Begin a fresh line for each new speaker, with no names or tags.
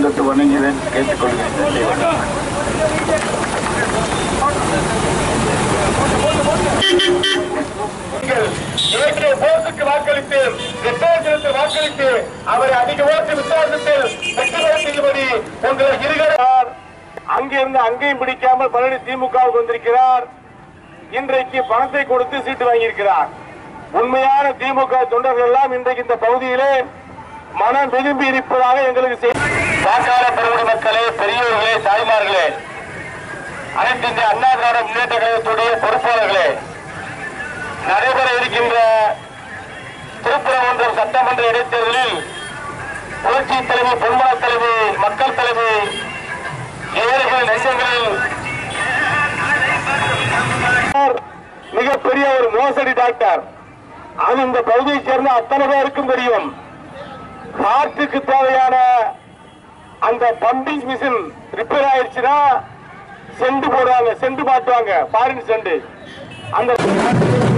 கொடுத்து வணங்குகிறேன் கேட்டுக்கொள்கிறேன் நன்றி வணக்கம்
ஏகே போஸுக்கு வாக்களித்து வித்தியாசத்தில் வாக்களித்து அவரை அதிக ஓட்டு வித்தியாசத்தில் வெற்றி பெற செய்யும்படி உங்களை இருக்கிறார் அங்கிருந்து அங்கேயும் பிடிக்காமல் பழனி திமுகவுக்கு வந்திருக்கிறார் இன்றைக்கு பணத்தை கொடுத்து சீட்டு வாங்கியிருக்கிறார் உண்மையான திமுக தொண்டர்கள் எல்லாம் இன்றைக்கு இந்த பகுதியிலே மனம் விரும்பி இருப்பதாக எங்களுக்கு செய்தி வாக்காளர் பெருமுறை மக்களே பெரியோர்களே தாய்மார்களே அனைத்து இந்திய அண்ணா திராவிட முன்னேற்ற கழகத்துடைய பொறுப்பாளர்களே நடைபெற இருக்கின்ற திருப்பரங்குன்றம் சட்டமன்ற இடைத்தேர்தலில் புரட்சி தலைவி பொன்மன தலைவி மக்கள் தலைவி ஏழைகள் நெசங்களில் மிகப்பெரிய ஒரு மோசடி டாக்டர் அது இந்த பகுதியைச் சேர்ந்த அத்தனை பேருக்கும் தெரியும் ஹார்ட்டுக்கு தேவையான அந்த பம்பிங் மிஷின் ரிப்பேர் ஆயிடுச்சுன்னா செண்டு போடுவாங்க செண்டு மாட்டுவாங்க ஃபாரின் செண்டு அந்த